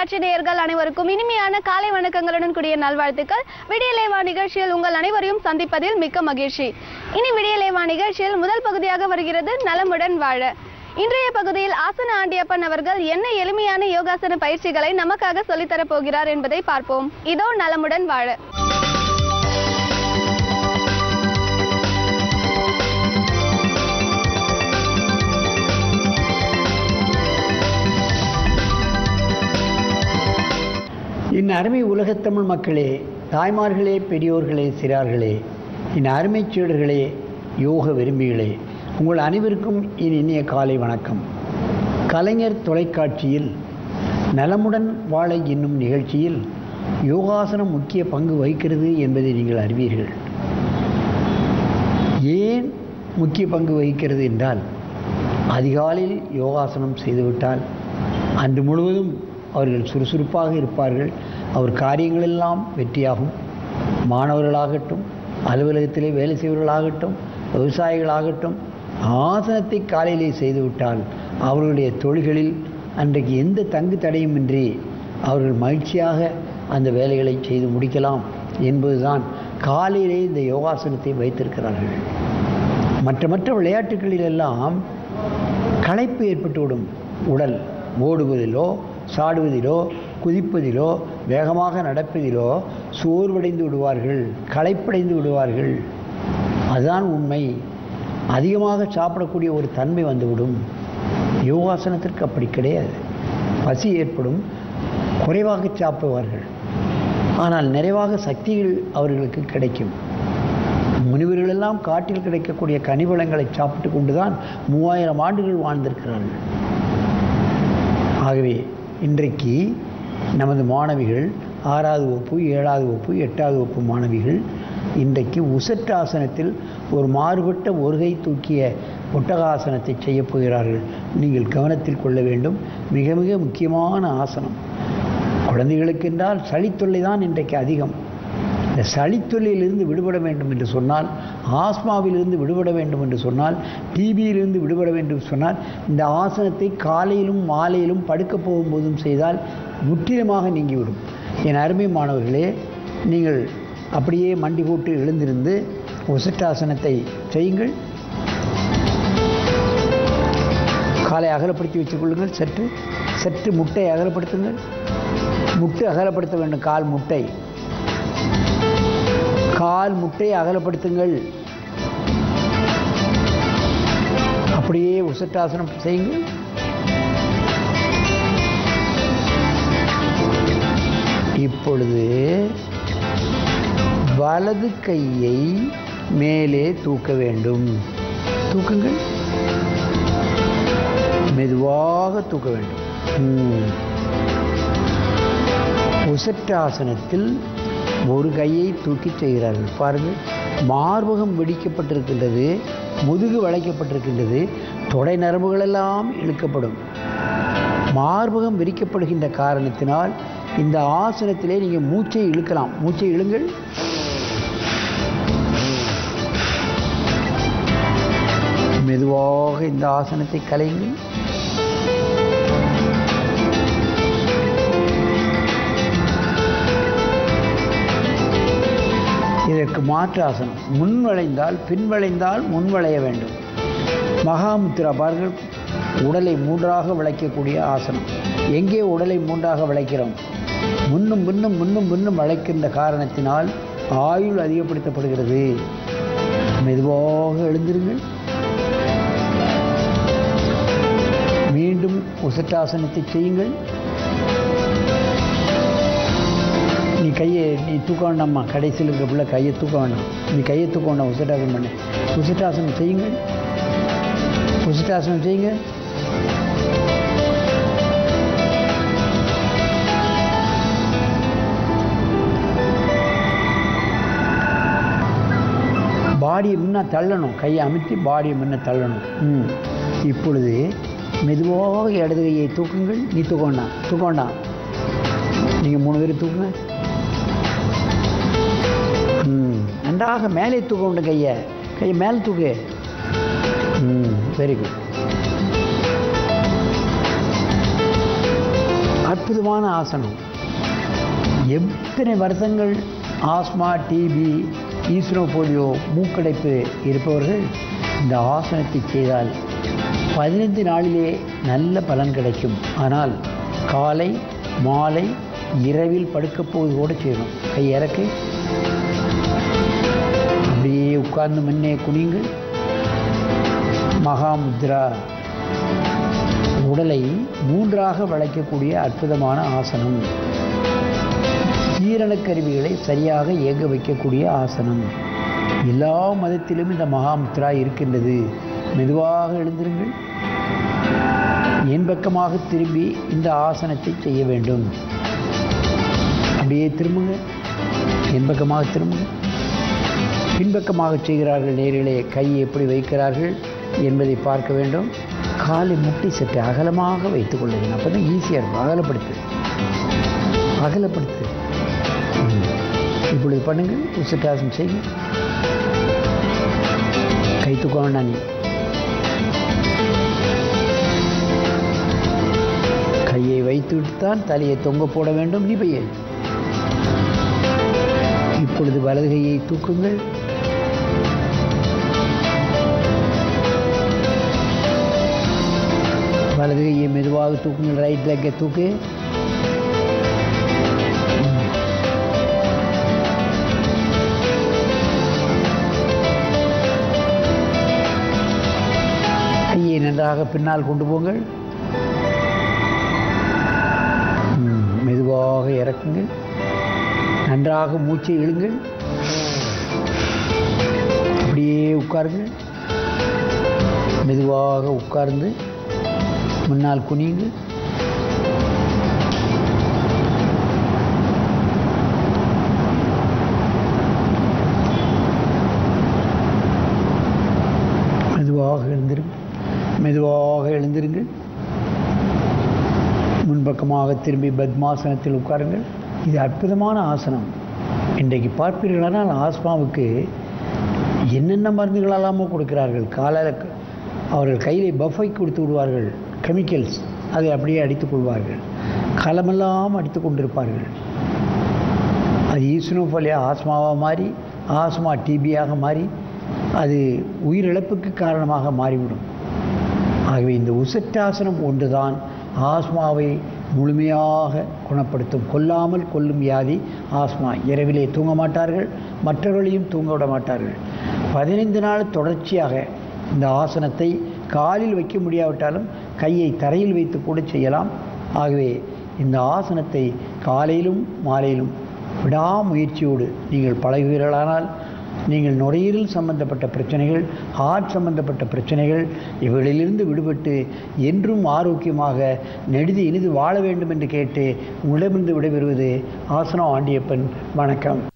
தொலைக்காட்சி நேயர்கள் அனைவருக்கும் இனிமையான காலை வணக்கங்களுடன் கூடிய நல்வாழ்த்துக்கள் விடியலேவா நிகழ்ச்சியில் உங்கள் அனைவரையும் சந்திப்பதில் மிக்க மகிழ்ச்சி இனி விடியலேவா நிகழ்ச்சியில் முதல் பகுதியாக வருகிறது நலமுடன் வாழ இன்றைய பகுதியில் ஆசன ஆண்டியப்பன் அவர்கள் என்ன எளிமையான யோகாசன பயிற்சிகளை நமக்காக சொல்லித்தரப் போகிறார் என்பதை பார்ப்போம் இதோ நலமுடன் வாழ என் அருமை உலகத்தமிழ் மக்களே தாய்மார்களே பெரியோர்களே சிறார்களே என் அருமை சீடர்களே யோக விரும்பிகளே உங்கள் அனைவருக்கும் என் இனிய காலை வணக்கம் கலைஞர் தொலைக்காட்சியில் நலமுடன் வாழ என்னும் நிகழ்ச்சியில் யோகாசனம் முக்கிய பங்கு வகிக்கிறது என்பதை நீங்கள் அறிவீர்கள் ஏன் முக்கிய பங்கு வகிக்கிறது என்றால் அதிகாலையில் யோகாசனம் செய்துவிட்டால் அன்று முழுவதும் அவர்கள் சுறுசுறுப்பாக இருப்பார்கள் அவர் காரியங்களெல்லாம் வெற்றியாகும் மாணவர்களாகட்டும் அலுவலகத்திலே வேலை செய்பவர்களாகட்டும் விவசாயிகளாகட்டும் ஆசனத்தை காலையிலே செய்துவிட்டால் அவர்களுடைய தொழில்களில் அன்றைக்கு எந்த தங்கு தடையுமின்றி அவர்கள் மகிழ்ச்சியாக அந்த வேலைகளை செய்து முடிக்கலாம் என்பதுதான் காலையிலே இந்த யோகாசனத்தை வைத்திருக்கிறார்கள் மற்ற மற்ற விளையாட்டுகளிலெல்லாம் களைப்பு ஏற்பட்டுவிடும் உடல் ஓடுவதிலோ சாடுவதிலோ குதிப்பதிலோ வேகமாக நடப்பதிலோ சோர்வடைந்து விடுவார்கள் களைப்படைந்து விடுவார்கள் அதுதான் உண்மை அதிகமாக சாப்பிடக்கூடிய ஒரு தன்மை வந்துவிடும் யோகாசனத்திற்கு அப்படி கிடையாது பசி ஏற்படும் குறைவாக சாப்பிடுவார்கள் ஆனால் நிறைவாக சக்திகள் அவர்களுக்கு கிடைக்கும் முனிவர்களெல்லாம் காட்டில் கிடைக்கக்கூடிய கனிவளங்களை சாப்பிட்டு கொண்டுதான் மூவாயிரம் ஆண்டுகள் வாழ்ந்திருக்கிறார்கள் ஆகவே இன்றைக்கு நமது மாணவிகள் ஆறாவது வகுப்பு ஏழாவது வகுப்பு எட்டாவது வகுப்பு மாணவிகள் இன்றைக்கு உசட்டாசனத்தில் ஒரு மாறுபட்ட ஒருகை தூக்கிய ஒட்டகாசனத்தை செய்யப் போகிறார்கள் நீங்கள் கவனத்தில் கொள்ள வேண்டும் மிக மிக முக்கியமான ஆசனம் குழந்தைகளுக்கென்றால் சளித்தொல்லை தான் இன்றைக்கு அதிகம் இந்த சளித்தொல்லையிலிருந்து விடுபட வேண்டும் என்று சொன்னால் ஆஸ்மாவிலிருந்து விடுபட வேண்டும் என்று சொன்னால் டிபியிலிருந்து விடுபட வேண்டும் என்று சொன்னால் இந்த ஆசனத்தை காலையிலும் மாலையிலும் படுக்க போகும்போதும் செய்தால் முற்றிலுமாக நீங்கிவிடும் என் அருமை மாணவர்களே நீங்கள் அப்படியே மண்டி போட்டு எழுந்திருந்து உசட்டாசனத்தை செய்யுங்கள் காலை அகலப்படுத்தி வச்சுக் கொள்ளுங்கள் சற்று சற்று முட்டை அகலப்படுத்துங்கள் முட்டை அகலப்படுத்த வேண்டும் கால் முட்டை கால் முட்டை அகலப்படுத்துங்கள் அப்படியே உசட்டாசனம் செய்யுங்கள் இப்பொழுது வலது கையை மேலே தூக்க வேண்டும் தூக்குங்கள் மெதுவாக தூக்க வேண்டும் ம். உசட்டாசனத்தில் ஒரு கையை தூக்கி செய்கிறார்கள் பாருங்கள் மார்பகம் வெடிக்கப்பட்டிருக்கின்றது முதுகு வளைக்கப்பட்டிருக்கின்றது தொடை நரம்புகளெல்லாம் இழுக்கப்படும் மார்பகம் விரிக்கப்படுகின்ற காரணத்தினால் இந்த ஆசனத்திலே நீங்கள் மூச்சை இழுக்கலாம் மூச்சை இழுங்கள் மெதுவாக இந்த ஆசனத்தை கலையுங்கள் இதற்கு மாற்று ஆசனம் முன் வளைந்தால் பின் வளைந்தால் முன் வளைய வேண்டும் மகாமுத்திரா பாருங்கள் உடலை மூன்றாக விளைக்கக்கூடிய ஆசனம் எங்கே உடலை மூன்றாக விளைக்கிறோம் முன்னும் முன்னும் முன்னும் முன்னும் வளைக்கின்ற காரணத்தினால் ஆயுள் அதிகப்படுத்தப்படுகிறது மெதுவாக எழுந்திருங்கள் மீண்டும் உசட்டாசனத்தை செய்யுங்கள் நீ கையை நீ தூக்க வேண்டாம்மா கடைசியில் இருக்க பிள்ளை கையை தூக்க வேண்டாம் நீ கையை தூக்க வேண்டாம் உசட்டாசனம் பண்ணு உசட்டாசனம் செய்யுங்கள் உசட்டாசனம் செய்யுங்க பாடியை முன்ன தள்ளணும் கையை அமுத்தி பாடியை முன்ன தள்ளணும் ம் இப்பொழுது மெதுவாக இடது கையை தூக்குங்கள் நீ தூக்க வேண்டாம் தூக்க வேண்டாம் நீங்கள் மூணு பேர் தூக்குங்க ம் நன்றாக மேலே தூக்க வேண்டும் கையை கையை மேலே தூக்கு ம் வெரி குட் அற்புதம் அற்புதமான ஆசனம் எத்தனை வருஷங்கள் ஆஸ்மா டிபி ஈஸ்னோபோலியோ மூக்கடைப்பு இருப்பவர்கள் இந்த ஆசனத்தை செய்தால் பதினைந்து நாளிலே நல்ல பலன் கிடைக்கும் ஆனால் காலை மாலை இரவில் படுக்கப் போவது கூட செய்யணும் கை இறக்கு அப்படியே உட்கார்ந்து முன்னே குனிங்கள் மகாமுத்ரா உடலை மூன்றாக வளைக்கக்கூடிய அற்புதமான ஆசனம் ஜீரணக் கருவிகளை சரியாக இயங்க வைக்கக்கூடிய ஆசனம் எல்லா மதத்திலும் இந்த மகாமுத்ரா இருக்கின்றது மெதுவாக எழுந்திருங்கள் என் பக்கமாக திரும்பி இந்த ஆசனத்தை செய்ய வேண்டும் அப்படியே திரும்புங்க என் பக்கமாக திரும்புங்க பின்பக்கமாக செய்கிறார்கள் நேரிலே கையை எப்படி வைக்கிறார்கள் என்பதை பார்க்க வேண்டும் காலை முட்டி சற்று அகலமாக வைத்துக் கொள்ளுங்கள் அப்போ தான் ஈஸியாக இருக்கும் அகலப்படுத்து அகலப்படுத்து ம். இப்பொழுது பண்ணுங்கள் உசுட்டாசம் செய்யுங்க கை தூக்க வேண்டாம் நீ கையை வைத்துவிட்டு தான் தலையை தொங்க போட வேண்டும் நீ பையன் இப்பொழுது வலது கையை தூக்குங்கள் வலது கையை மெதுவாக தூக்குங்கள் ரைட் லெக்கை தூக்கு கையை நன்றாக பின்னால் கொண்டு போங்கள் ம், மெதுவாக இறக்குங்கள் நன்றாக மூச்சை இழுங்கள் அப்படியே உட்காருங்கள் மெதுவாக உட்கார்ந்து முன்னால் குனியுங்கள் மெதுவாக எழுந்திருங்கள் மெதுவாக எழுந்திருங்கள் முன்பக்கமாக திரும்பி பத்மாசனத்தில் உட்காருங்கள் இது அற்புதமான ஆசனம் இன்றைக்கு பார்ப்பீர்களானால் ஆஸ்மாவுக்கு என்னென்ன மருந்துகளெல்லாமோ கொடுக்கிறார்கள் காலையில் அவர்கள் கையிலே பஃபை கொடுத்து விடுவார்கள் கெமிக்கல்ஸ் அதை அப்படியே அடித்துக் கொள்வார்கள் காலமெல்லாம் அடித்துக் கொண்டிருப்பார்கள் அது ஈஸ்னோஃபோலியா ஆஸ்மாவாக மாறி ஆஸ்மா டிபியாக மாறி அது உயிரிழப்புக்கு காரணமாக மாறிவிடும் ஆகவே இந்த உசட்டாசனம் ஒன்றுதான் ஆஸ்மாவை முழுமையாக குணப்படுத்தும் கொல்லாமல் கொல்லும் வியாதி ஆஸ்மா இரவிலே தூங்க மாட்டார்கள் மற்றவர்களையும் தூங்க விட மாட்டார்கள் பதினைந்து நாள் தொடர்ச்சியாக இந்த ஆசனத்தை காலில் வைக்க முடியாவிட்டாலும் கையை தரையில் வைத்து கூட செய்யலாம் ஆகவே இந்த ஆசனத்தை காலையிலும் மாலையிலும் விடாமுயற்சியோடு நீங்கள் பழகுவீர்களானால் நீங்கள் நுரையீரல் சம்பந்தப்பட்ட பிரச்சனைகள் ஹார்ட் சம்பந்தப்பட்ட பிரச்சனைகள் இவைகளிலிருந்து விடுபட்டு என்றும் ஆரோக்கியமாக நெடுது இனிது வாழ வேண்டும் என்று கேட்டு உங்களிடமிருந்து விடைபெறுவது ஆசனம் ஆண்டியப்பன் வணக்கம்